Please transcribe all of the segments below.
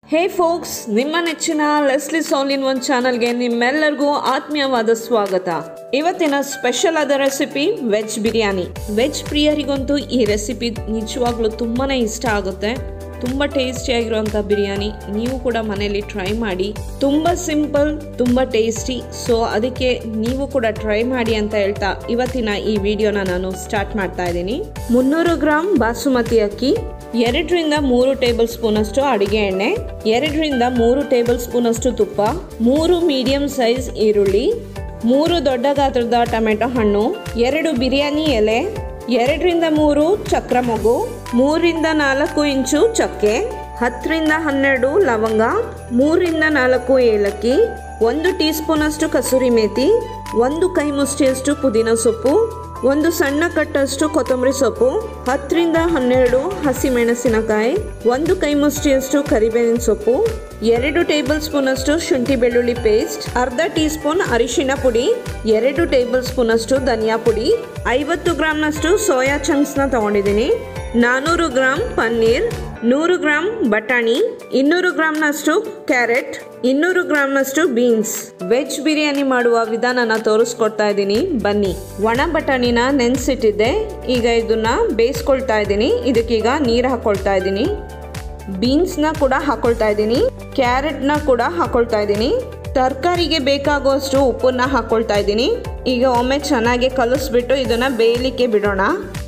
ಹೇ forks ನಿಮ್ಮ ನೆಚ್ಚಿನ Leslie soul in one ಚಾನಲ್ಗೆ ನಿಮ್ಮೆಲ್ಲರಿಗೂ ಆತ್ಮೀಯವಾದ ಸ್ವಾಗತ ಇವತ್ತಿನ ಸ್ಪೆಷಲ್ ಆದ ರೆಸಿಪಿ ವೆಜ್ ಬಿರಿಯಾನಿ ವೆಜ್ ಪ್ರಿಯರಿಗಂತೂ ಈ ರೆಸಿಪಿ ನಿಜವಾಗ್ಲೂ ತುಂಬಾನೇ ಇಷ್ಟ ಆಗುತ್ತೆ ತುಂಬ ಟೇಸ್ಟಿಯಾಗಿರುವಂಥ ಬಿರಿಯಾನಿ ನೀವು ಕೂಡ ಮನೆಯಲ್ಲಿ ಟ್ರೈ ಮಾಡಿ ತುಂಬ ಸಿಂಪಲ್ ತುಂಬ ಟೇಸ್ಟಿ ಸೊ ಅದಕ್ಕೆ ನೀವು ಕೂಡ ಟ್ರೈ ಮಾಡಿ ಅಂತ ಹೇಳ್ತಾ ಇವತ್ತಿನ ಈ ವಿಡಿಯೋನ ನಾನು ಸ್ಟಾರ್ಟ್ ಮಾಡ್ತಾ ಇದ್ದೀನಿ ಮುನ್ನೂರು ಗ್ರಾಮ್ ಬಾಸುಮತಿ ಅಕ್ಕಿ ಎರಡರಿಂದ ಮೂರು ಟೇಬಲ್ ಸ್ಪೂನ್ ಅಷ್ಟು ಅಡಿಗೆ ಎಣ್ಣೆ ಎರಡರಿಂದ ಮೂರು ಟೇಬಲ್ ಸ್ಪೂನ್ ಅಷ್ಟು ತುಪ್ಪ ಮೂರು ಮೀಡಿಯಂ ಸೈಜ್ ಈರುಳ್ಳಿ ಮೂರು ದೊಡ್ಡ ಗಾತ್ರದ ಟೊಮೆಟೊ ಹಣ್ಣು ಎರಡು ಬಿರಿಯಾನಿ ಎಲೆ ಎರಡರಿಂದ ಮೂರು ಚಕ್ರ ಮೊಗು ಮೂರಿಂದ ನಾಲ್ಕು ಇಂಚು ಚಕ್ಕೆ ಹತ್ತರಿಂದ ಹನ್ನೆರಡು ಲವಂಗ ಮೂರಿಂದ ನಾಲ್ಕು ಏಲಕ್ಕಿ ಒಂದು ಟೀ ಸ್ಪೂನ್ ಅಷ್ಟು ಕಸೂರಿ ಮೇಥಿ ಒಂದು ಕೈ ಮುಷ್ಟಿಯಷ್ಟು ಪುದೀನ ಸೊಪ್ಪು ಒಂದು ಸಣ್ಣ ಕಟ್ಟಷ್ಟು ಕೊತ್ತಂಬರಿ ಸೊಪ್ಪು ಹತ್ತರಿಂದ ಹನ್ನೆರಡು ಹಸಿ ಮೆಣಸಿನಕಾಯಿ ಒಂದು ಕೈ ಮುಷ್ಟಿಯಷ್ಟು ಕರಿಬೇವಿನ ಸೊಪ್ಪು ಎರಡು ಟೇಬಲ್ ಸ್ಪೂನ್ ಅಷ್ಟು ಶುಂಠಿ ಬೆಳ್ಳುಳ್ಳಿ ಪೇಸ್ಟ್ ಅರ್ಧ ಟೀ ಸ್ಪೂನ್ ಅರಿಶಿಣ ಪುಡಿ ಎರಡು ಟೇಬಲ್ ಸ್ಪೂನ್ ಅಷ್ಟು ಧನಿಯಾ ಪುಡಿ ಐವತ್ತು ಗ್ರಾಮ್ನಷ್ಟು ಸೋಯಾ ಚಂಕ್ಸ್ನ ತಗೊಂಡಿದ್ದೀನಿ ನಾನ್ನೂರು ಗ್ರಾಮ್ ಪನ್ನೀರ್ ನೂರು ಗ್ರಾಮ್ ಬಟಾಣಿ ಇನ್ನೂರು ಗ್ರಾಮ್ನಷ್ಟು ಕ್ಯಾರೆಟ್ ಇನ್ನೂರು ಗ್ರಾಮ್ನಷ್ಟು ಬೀನ್ಸ್ ವೆಜ್ ಬಿರಿಯಾನಿ ಮಾಡುವ ವಿಧಾನನ ತೋರಿಸ್ಕೊಡ್ತಾ ಇದ್ದೀನಿ ಬನ್ನಿ ಒಣ ಬಟಾಣಿನ ನೆನೆಸಿಟ್ಟಿದ್ದೆ ಈಗ ಇದನ್ನ ಬೇಯಿಸ್ಕೊಳ್ತಾ ಇದ್ದೀನಿ ಇದಕ್ಕೀಗ ನೀರು ಹಾಕೊಳ್ತಾ ಇದ್ದೀನಿ ಬೀನ್ಸ್ನ ಕೂಡ ಹಾಕೊಳ್ತಾ ಇದ್ದೀನಿ ಕ್ಯಾರೆಟ್ನ ಕೂಡ ಹಾಕೊಳ್ತಾ ಇದ್ದೀನಿ ತರಕಾರಿಗೆ ಬೇಕಾಗುವಷ್ಟು ಉಪ್ಪನ್ನ ಹಾಕೊಳ್ತಾ ಇದ್ದೀನಿ ಈಗ ಒಮ್ಮೆ ಚೆನ್ನಾಗಿ ಕಲಿಸ್ಬಿಟ್ಟು ಇದನ್ನ ಬೇಯಲಿಕ್ಕೆ ಬಿಡೋಣ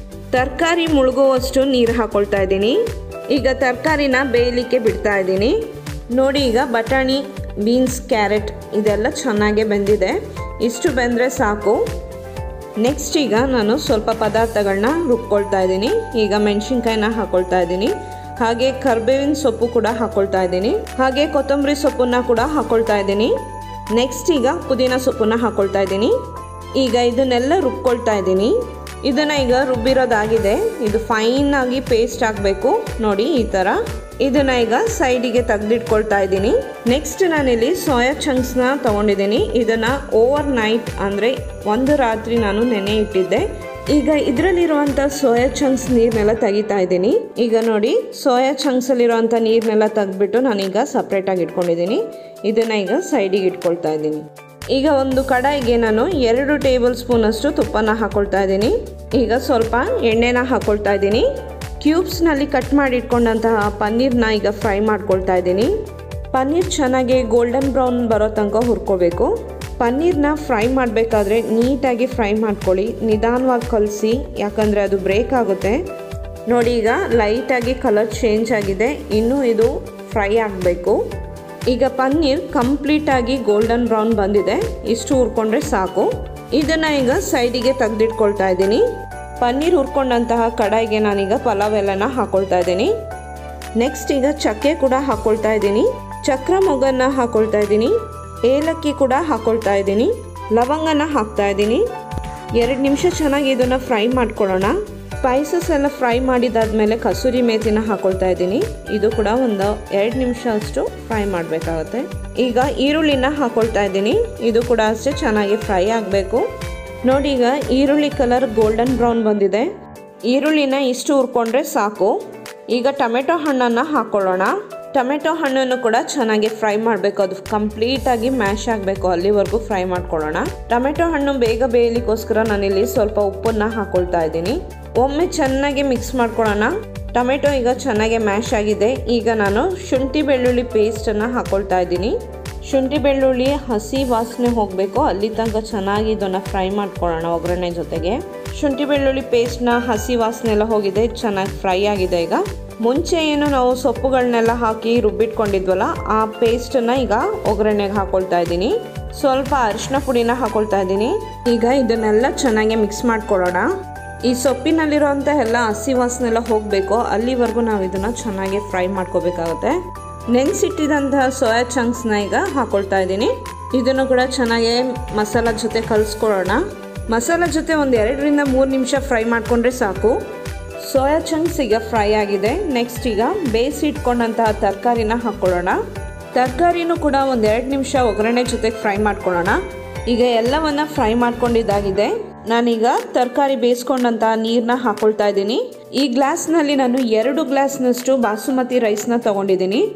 ತರಕಾರಿ ಮುಳುಗುವಷ್ಟು ನೀರು ಹಾಕೊಳ್ತಾ ಇದ್ದೀನಿ ಈಗ ತರಕಾರಿನ ಬೇಯಲಿಕ್ಕೆ ಬಿಡ್ತಾ ಇದ್ದೀನಿ ನೋಡಿ ಈಗ ಬಟಾಣಿ ಬೀನ್ಸ್ ಕ್ಯಾರೆಟ್ ಇದೆಲ್ಲ ಚೆನ್ನಾಗೆ ಬೆಂದಿದೆ ಇಷ್ಟು ಬೆಂದರೆ ಸಾಕು ನೆಕ್ಸ್ಟ್ ಈಗ ನಾನು ಸ್ವಲ್ಪ ಪದಾರ್ಥಗಳನ್ನ ರುಬ್ಕೊಳ್ತಾ ಇದ್ದೀನಿ ಈಗ ಮೆಣಸಿನ್ಕಾಯಿನ ಹಾಕೊಳ್ತಾ ಇದ್ದೀನಿ ಹಾಗೆ ಕರ್ಬೇವಿನ ಸೊಪ್ಪು ಕೂಡ ಹಾಕೊಳ್ತಾ ಇದ್ದೀನಿ ಹಾಗೆ ಕೊತ್ತಂಬರಿ ಸೊಪ್ಪನ್ನ ಕೂಡ ಹಾಕೊಳ್ತಾ ಇದ್ದೀನಿ ನೆಕ್ಸ್ಟ್ ಈಗ ಪುದೀನ ಸೊಪ್ಪನ್ನ ಹಾಕೊಳ್ತಾ ಇದ್ದೀನಿ ಈಗ ಇದನ್ನೆಲ್ಲ ರುಬ್ಕೊಳ್ತಾ ಇದ್ದೀನಿ ಇದನ್ನ ಈಗ ರುಬ್ಬಿರೋದಾಗಿದೆ ಇದು ಫೈನ್ ಆಗಿ ಪೇಸ್ಟ್ ಆಗಬೇಕು ನೋಡಿ ಈ ಥರ ಇದನ್ನ ಈಗ ಸೈಡಿಗೆ ತೆಗೆದಿಟ್ಕೊಳ್ತಾ ಇದ್ದೀನಿ ನೆಕ್ಸ್ಟ್ ನಾನಿಲ್ಲಿ ಸೋಯಾ ಚಂಕ್ಸ್ನ ತಗೊಂಡಿದ್ದೀನಿ ಇದನ್ನ ಓವರ್ ನೈಟ್ ಅಂದರೆ ಒಂದು ರಾತ್ರಿ ನಾನು ನೆನೆ ಇಟ್ಟಿದ್ದೆ ಈಗ ಇದರಲ್ಲಿರುವಂಥ ಸೋಯಾ ಚಂಕ್ಸ್ ನೀರನ್ನೆಲ್ಲ ತೆಗಿತಾ ಇದ್ದೀನಿ ಈಗ ನೋಡಿ ಸೋಯಾ ಚಂಕ್ಸಲ್ಲಿರುವಂಥ ನೀರನ್ನೆಲ್ಲ ತೆಗೆದ್ಬಿಟ್ಟು ನಾನೀಗ ಸಪ್ರೇಟಾಗಿ ಇಟ್ಕೊಂಡಿದ್ದೀನಿ ಇದನ್ನು ಈಗ ಸೈಡಿಗೆ ಇಟ್ಕೊಳ್ತಾ ಇದ್ದೀನಿ ಈಗ ಒಂದು ಕಡಾಯಿಗೆ ನಾನು ಎರಡು ಟೇಬಲ್ ಸ್ಪೂನ್ ಅಷ್ಟು ತುಪ್ಪನ ಹಾಕೊಳ್ತಾ ಇದ್ದೀನಿ ಈಗ ಸ್ವಲ್ಪ ಎಣ್ಣೆನ ಹಾಕೊಳ್ತಾ ಇದ್ದೀನಿ ಕ್ಯೂಬ್ಸ್ನಲ್ಲಿ ಕಟ್ ಮಾಡಿ ಇಟ್ಕೊಂಡಂತಹ ಪನ್ನೀರ್ನ ಈಗ ಫ್ರೈ ಮಾಡ್ಕೊಳ್ತಾ ಇದ್ದೀನಿ ಪನ್ನೀರ್ ಚೆನ್ನಾಗಿ ಗೋಲ್ಡನ್ ಬ್ರೌನ್ ಬರೋ ತನಕ ಹುರ್ಕೋಬೇಕು ಪನ್ನೀರ್ನ ಫ್ರೈ ಮಾಡಬೇಕಾದ್ರೆ ನೀಟಾಗಿ ಫ್ರೈ ಮಾಡ್ಕೊಳ್ಳಿ ನಿಧಾನವಾಗಿ ಕಲಸಿ ಯಾಕಂದರೆ ಅದು ಬ್ರೇಕ್ ಆಗುತ್ತೆ ನೋಡಿ ಈಗ ಲೈಟಾಗಿ ಕಲರ್ ಚೇಂಜ್ ಆಗಿದೆ ಇನ್ನೂ ಇದು ಫ್ರೈ ಆಗಬೇಕು ಈಗ ಪನ್ನೀರ್ ಕಂಪ್ಲೀಟಾಗಿ ಗೋಲ್ಡನ್ ಬ್ರೌನ್ ಬಂದಿದೆ ಇಷ್ಟು ಹುರ್ಕೊಂಡ್ರೆ ಸಾಕು ಇದನ್ನು ಈಗ ಸೈಡಿಗೆ ತೆಗೆದಿಟ್ಕೊಳ್ತಾ ಇದ್ದೀನಿ ಪನ್ನೀರ್ ಹುರ್ಕೊಂಡಂತಹ ಕಡಾಯಿಗೆ ನಾನೀಗ ಪಲಾವ್ ಎಲ್ಲನ ಹಾಕೊಳ್ತಾ ಇದ್ದೀನಿ ನೆಕ್ಸ್ಟ್ ಈಗ ಚಕ್ಕೆ ಕೂಡ ಹಾಕೊಳ್ತಾ ಇದ್ದೀನಿ ಚಕ್ರ ಮೊಗನ್ನ ಹಾಕೊಳ್ತಾ ಇದ್ದೀನಿ ಏಲಕ್ಕಿ ಕೂಡ ಹಾಕೊಳ್ತಾ ಇದ್ದೀನಿ ಲವಂಗನ ಹಾಕ್ತಾ ಇದ್ದೀನಿ ಎರಡು ನಿಮಿಷ ಚೆನ್ನಾಗಿ ಇದನ್ನು ಫ್ರೈ ಮಾಡ್ಕೊಳ್ಳೋಣ ಸ್ಪೈಸಸ್ ಎಲ್ಲ ಫ್ರೈ ಮಾಡಿದಾದ್ಮೇಲೆ ಕಸೂರಿ ಮೇಥಿನ ಹಾಕೊಳ್ತಾ ಇದ್ದೀನಿ ಇದು ಕೂಡ ಒಂದು ಎರಡು ನಿಮಿಷ ಅಷ್ಟು ಫ್ರೈ ಮಾಡಬೇಕಾಗುತ್ತೆ ಈಗ ಈರುಳ್ಳಿನ ಹಾಕೊಳ್ತಾ ಇದ್ದೀನಿ ಇದು ಕೂಡ ಅಷ್ಟೇ ಚೆನ್ನಾಗಿ ಫ್ರೈ ಆಗಬೇಕು ನೋಡಿ ಈಗ ಈರುಳ್ಳಿ ಕಲರ್ ಗೋಲ್ಡನ್ ಬ್ರೌನ್ ಬಂದಿದೆ ಈರುಳ್ಳಿನ ಇಷ್ಟು ಹುರ್ಕೊಂಡ್ರೆ ಸಾಕು ಈಗ ಟೊಮೆಟೊ ಹಣ್ಣನ್ನು ಹಾಕ್ಕೊಳ್ಳೋಣ ಟೊಮೆಟೊ ಹಣ್ಣನ್ನು ಕೂಡ ಚೆನ್ನಾಗಿ ಫ್ರೈ ಮಾಡಬೇಕು ಅದು ಕಂಪ್ಲೀಟಾಗಿ ಮ್ಯಾಶ್ ಆಗಬೇಕು ಅಲ್ಲಿವರೆಗೂ ಫ್ರೈ ಮಾಡ್ಕೊಳ್ಳೋಣ ಟೊಮೆಟೊ ಹಣ್ಣು ಬೇಗ ಬೇಯಲಿಕ್ಕೋಸ್ಕರ ನಾನಿಲ್ಲಿ ಸ್ವಲ್ಪ ಉಪ್ಪನ್ನ ಹಾಕೊಳ್ತಾ ಇದ್ದೀನಿ ಒಮ್ಮೆ ಚೆನ್ನಾಗಿ ಮಿಕ್ಸ್ ಮಾಡ್ಕೊಳ್ಳೋಣ ಟೊಮೆಟೊ ಈಗ ಚೆನ್ನಾಗಿ ಮ್ಯಾಶ್ ಆಗಿದೆ ಈಗ ನಾನು ಶುಂಠಿ ಬೆಳ್ಳುಳ್ಳಿ ಪೇಸ್ಟನ್ನು ಹಾಕೊಳ್ತಾ ಇದ್ದೀನಿ ಶುಂಠಿ ಬೆಳ್ಳುಳ್ಳಿ ಹಸಿ ವಾಸನೆ ಹೋಗಬೇಕು ಅಲ್ಲಿ ತನಕ ಚೆನ್ನಾಗಿ ಇದನ್ನು ಫ್ರೈ ಮಾಡ್ಕೊಳ್ಳೋಣ ಒಗ್ಗರಣೆ ಜೊತೆಗೆ ಶುಂಠಿ ಬೆಳ್ಳುಳ್ಳಿ ಪೇಸ್ಟ್ನ ಹಸಿ ವಾಸನೆ ಎಲ್ಲ ಹೋಗಿದೆ ಚೆನ್ನಾಗಿ ಫ್ರೈ ಆಗಿದೆ ಈಗ ಮುಂಚೆ ಏನು ನಾವು ಸೊಪ್ಪುಗಳನ್ನೆಲ್ಲ ಹಾಕಿ ರುಬ್ಬಿಟ್ಕೊಂಡಿದ್ವಲ್ಲ ಆ ಪೇಸ್ಟನ್ನು ಈಗ ಒಗ್ಗರಣೆಗೆ ಹಾಕೊಳ್ತಾ ಇದ್ದೀನಿ ಸ್ವಲ್ಪ ಅರಿಶಿನ ಪುಡಿನ ಹಾಕೊಳ್ತಾ ಇದ್ದೀನಿ ಈಗ ಇದನ್ನೆಲ್ಲ ಚೆನ್ನಾಗಿ ಮಿಕ್ಸ್ ಮಾಡ್ಕೊಳ್ಳೋಣ ಈ ಸೊಪ್ಪಿನಲ್ಲಿರುವಂಥ ಎಲ್ಲ ಹಸಿ ವಾಸನೆ ಎಲ್ಲ ಹೋಗಬೇಕು ಅಲ್ಲಿವರೆಗೂ ನಾವು ಇದನ್ನು ಚೆನ್ನಾಗಿ ಫ್ರೈ ಮಾಡ್ಕೋಬೇಕಾಗುತ್ತೆ ನೆನೆಸಿಟ್ಟಿದಂತಹ ಸೋಯಾ ಚಂಕ್ಸ್ನ ಈಗ ಹಾಕೊಳ್ತಾ ಇದ್ದೀನಿ ಇದನ್ನು ಕೂಡ ಚೆನ್ನಾಗಿ ಮಸಾಲ ಜೊತೆ ಕಲಿಸ್ಕೊಳ್ಳೋಣ ಮಸಾಲ ಜೊತೆ ಒಂದು ಎರಡರಿಂದ ಮೂರು ನಿಮಿಷ ಫ್ರೈ ಮಾಡಿಕೊಂಡ್ರೆ ಸಾಕು ಸೋಯಾ ಚಂಕ್ಸ್ ಈಗ ಫ್ರೈ ಆಗಿದೆ ನೆಕ್ಸ್ಟ್ ಈಗ ಬೇಯಿಸಿ ಇಟ್ಕೊಂಡಂತಹ ತರಕಾರಿನ ಹಾಕ್ಕೊಳ್ಳೋಣ ತರಕಾರಿನೂ ಕೂಡ ಒಂದು ಎರಡು ನಿಮಿಷ ಒಗ್ಗರಣೆ ಜೊತೆಗೆ ಫ್ರೈ ಮಾಡ್ಕೊಳ್ಳೋಣ ಈಗ ಎಲ್ಲವನ್ನ ಫ್ರೈ ಮಾಡ್ಕೊಂಡಿದ್ದಾಗಿದೆ ನಾನೀಗ ತರಕಾರಿ ಬೇಯಿಸ್ಕೊಂಡಂತಹ ನೀರನ್ನ ಹಾಕೊಳ್ತಾ ಇದ್ದೀನಿ ಈ ಗ್ಲಾಸ್ನಲ್ಲಿ ನಾನು ಎರಡು ಗ್ಲಾಸ್ನಷ್ಟು ಬಾಸುಮತಿ ರೈಸ್ನ ತಗೊಂಡಿದ್ದೀನಿ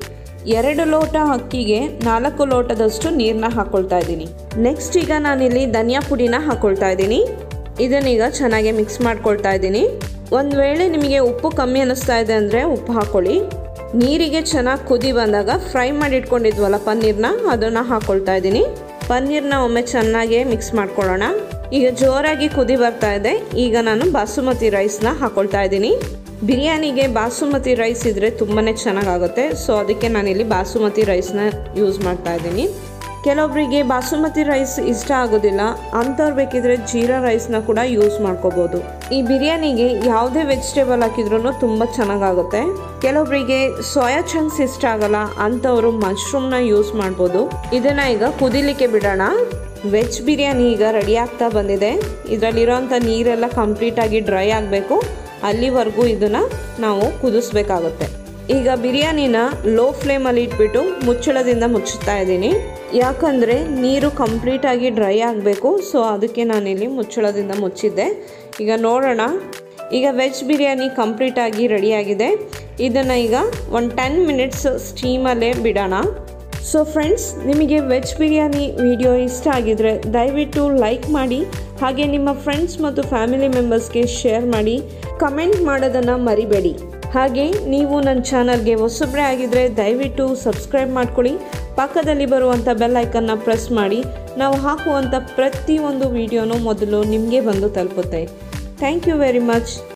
ಎರಡು ಲೋಟ ಅಕ್ಕಿಗೆ ನಾಲ್ಕು ಲೋಟದಷ್ಟು ನೀರನ್ನ ಹಾಕೊಳ್ತಾ ಇದ್ದೀನಿ ನೆಕ್ಸ್ಟ್ ಈಗ ನಾನಿಲ್ಲಿ ಧನಿಯಾ ಪುಡಿನ ಹಾಕೊಳ್ತಾ ಇದ್ದೀನಿ ಇದನ್ನೀಗ ಚೆನ್ನಾಗಿ ಮಿಕ್ಸ್ ಮಾಡ್ಕೊಳ್ತಾ ಇದ್ದೀನಿ ಒಂದು ವೇಳೆ ನಿಮಗೆ ಉಪ್ಪು ಕಮ್ಮಿ ಅನ್ನಿಸ್ತಾ ಇದೆ ಅಂದರೆ ಉಪ್ಪು ಹಾಕೊಳ್ಳಿ ನೀರಿಗೆ ಚೆನ್ನಾಗಿ ಕುದಿ ಬಂದಾಗ ಫ್ರೈ ಮಾಡಿ ಇಟ್ಕೊಂಡಿದ್ವಲ್ಲ ಪನ್ನೀರ್ನ ಅದನ್ನು ಹಾಕೊಳ್ತಾ ಇದ್ದೀನಿ ಪನ್ನೀರ್ನ ಒಮ್ಮೆ ಚೆನ್ನಾಗಿ ಮಿಕ್ಸ್ ಮಾಡ್ಕೊಳ್ಳೋಣ ಈಗ ಜೋರಾಗಿ ಕುದಿ ಬರ್ತಾ ಇದೆ ಈಗ ನಾನು ಬಾಸುಮತಿ ರೈಸ್ನ ಹಾಕೊಳ್ತಾ ಇದ್ದೀನಿ ಬಿರಿಯಾನಿಗೆ ಬಾಸುಮತಿ ರೈಸ್ ಇದ್ದರೆ ತುಂಬಾ ಚೆನ್ನಾಗಾಗುತ್ತೆ ಸೊ ಅದಕ್ಕೆ ನಾನಿಲ್ಲಿ ಬಾಸುಮತಿ ರೈಸ್ನ ಯೂಸ್ ಮಾಡ್ತಾ ಇದ್ದೀನಿ ಕೆಲವೊಬ್ಬರಿಗೆ ಬಾಸುಮತಿ ರೈಸ್ ಇಷ್ಟ ಆಗೋದಿಲ್ಲ ಅಂಥವ್ರು ಬೇಕಿದ್ರೆ ಜೀರಾ ರೈಸ್ನ ಕೂಡ ಯೂಸ್ ಮಾಡ್ಕೋಬೋದು ಈ ಬಿರಿಯಾನಿಗೆ ಯಾವುದೇ ವೆಜಿಟೇಬಲ್ ಹಾಕಿದ್ರೂ ತುಂಬ ಚೆನ್ನಾಗಾಗುತ್ತೆ ಕೆಲವೊಬ್ಬರಿಗೆ ಸೋಯಾ ಚಂಕ್ಸ್ ಇಷ್ಟ ಆಗಲ್ಲ ಅಂಥವರು ಮಶ್ರೂಮ್ನ ಯೂಸ್ ಮಾಡ್ಬೋದು ಇದನ್ನು ಈಗ ಕುದಿಲಿಕ್ಕೆ ಬಿಡೋಣ ವೆಜ್ ಬಿರಿಯಾನಿ ಈಗ ರೆಡಿ ಆಗ್ತಾ ಬಂದಿದೆ ಇದರಲ್ಲಿರೋಂಥ ನೀರೆಲ್ಲ ಕಂಪ್ಲೀಟಾಗಿ ಡ್ರೈ ಆಗಬೇಕು ಅಲ್ಲಿವರೆಗೂ ಇದನ್ನು ನಾವು ಕುದಿಸ್ಬೇಕಾಗುತ್ತೆ ಈಗ ಬಿರಿಯಾನಿನ ಲೋ ಫ್ಲೇಮಲ್ಲಿ ಇಟ್ಬಿಟ್ಟು ಮುಚ್ಚಳದಿಂದ ಮುಚ್ಚುತ್ತಾ ಇದ್ದೀನಿ ಯಾಕಂದರೆ ನೀರು ಕಂಪ್ಲೀಟಾಗಿ ಡ್ರೈ ಆಗಬೇಕು ಸೊ ಅದಕ್ಕೆ ನಾನಿಲ್ಲಿ ಮುಚ್ಚಳದಿಂದ ಮುಚ್ಚಿದ್ದೆ ಈಗ ನೋಡೋಣ ಈಗ ವೆಜ್ ಬಿರಿಯಾನಿ ಕಂಪ್ಲೀಟಾಗಿ ರೆಡಿಯಾಗಿದೆ ಇದನ್ನು ಈಗ ಒಂದು ಟೆನ್ ಮಿನಿಟ್ಸ್ ಸ್ಟೀಮಲ್ಲೇ ಬಿಡೋಣ ಸೊ ಫ್ರೆಂಡ್ಸ್ ನಿಮಗೆ ವೆಜ್ ಬಿರಿಯಾನಿ ವಿಡಿಯೋ ಇಷ್ಟ ಆಗಿದರೆ ದಯವಿಟ್ಟು ಲೈಕ್ ಮಾಡಿ ಹಾಗೆ ನಿಮ್ಮ ಫ್ರೆಂಡ್ಸ್ ಮತ್ತು ಫ್ಯಾಮಿಲಿ ಮೆಂಬರ್ಸ್ಗೆ ಶೇರ್ ಮಾಡಿ ಕಮೆಂಟ್ ಮಾಡೋದನ್ನು ಮರಿಬೇಡಿ ಹಾಗೆ ನೀವು ನನ್ನ ಚಾನಲ್ಗೆ ಹೊಸಬ್ರೆ ಆಗಿದ್ದರೆ ದಯವಿಟ್ಟು ಸಬ್ಸ್ಕ್ರೈಬ್ ಮಾಡ್ಕೊಳ್ಳಿ ಪಕ್ಕದಲ್ಲಿ ಬರುವಂಥ ಬೆಲ್ ಐಕನ್ನ ಪ್ರೆಸ್ ಮಾಡಿ ನಾವು ಹಾಕುವಂಥ ಪ್ರತಿಯೊಂದು ವಿಡಿಯೋನೂ ಮೊದಲು ನಿಮಗೆ ಬಂದು ತಲುಪುತ್ತೆ ಥ್ಯಾಂಕ್ ಯು ವೆರಿ ಮಚ್